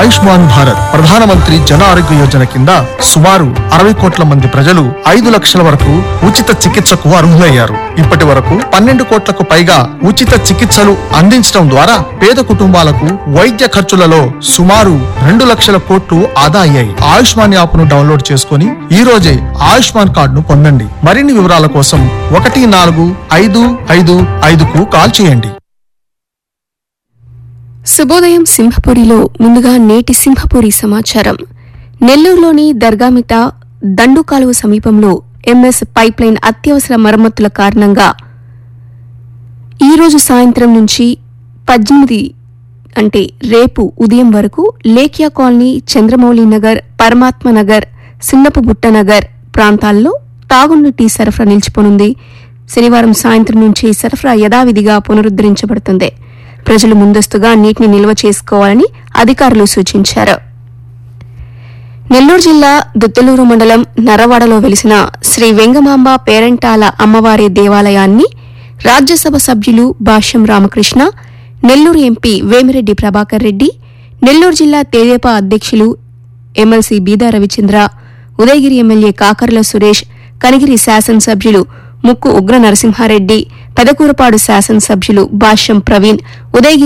ఆయుష్మాన్ భారత్ ప్రధానమంత్రి జన ఆరోగ్య యోజన కింద సుమారు అరవై కోట్ల మంది ప్రజలు ఐదు లక్షల వరకు ఉచిత చికిత్సకు అర్హులయ్యారు ఇప్పటి వరకు పన్నెండు కోట్లకు పైగా ఉచిత చికిత్సలు అందించడం ద్వారా పేద కుటుంబాలకు వైద్య ఖర్చులలో సుమారు రెండు లక్షల కోట్లు ఆదా అయ్యాయి ఆయుష్మాన్ యాప్ ను డౌన్లోడ్ చేసుకుని ఈ రోజే ఆయుష్మాన్ కార్డును పొందండి మరిన్ని వివరాల కోసం ఒకటి నాలుగు ఐదు ఐదు ఐదుకు కాల్ చేయండి శుభోదయం సింహపురిలో ముందుగా నేటి సింహపురి సమాచారం నెల్లూరులోని దర్గామిత దండు కాలువ సమీపంలో ఎంఎస్ పైప్లైన్ అత్యవసర మరమ్మతుల కారణంగా ఈ రోజు సాయంత్రం నుంచి పద్దెనిమిది అంటే రేపు ఉదయం వరకు లేఖ్యా కాలనీ చంద్రమౌళి నగర్ పరమాత్మ నగర్ సిన్నపు బుట్ట నగర్ ప్రాంతాల్లో తాగునీటి సరఫరా నిలిచిపోనుంది శనివారం సాయంత్రం నుంచి సరఫరా యథావిధిగా పునరుద్దరించబడుతుంది ప్రజలు ముందస్తుగా నీటిని నిల్వ చేసుకోవాలని అధికారులు సూచించారు నెల్లూరు జిల్లా దుత్తలూరు మండలం నరవాడలో వెలిసిన శ్రీ వెంగమాంబ పేరంటాల అమ్మవారి దేవాలయాన్ని రాజ్యసభ సభ్యులు భాష్యం రామకృష్ణ నెల్లూరు ఎంపీ వేమిరెడ్డి ప్రభాకర్ రెడ్డి నెల్లూరు జిల్లా తేదేపా అధ్యక్షులు ఎమ్మెల్సీ బీదా రవిచంద్ర ఉదయగిరి ఎమ్మెల్యే కాకర్ల సురేష్ కనిగిరి శాసనసభ్యులు ముక్కు ఉగ్ర నరసింహారెడ్డి పెదకూరపాడు శాసనసభ్యులు భాష్యం ప్రవీణ్ ఉదయగిరి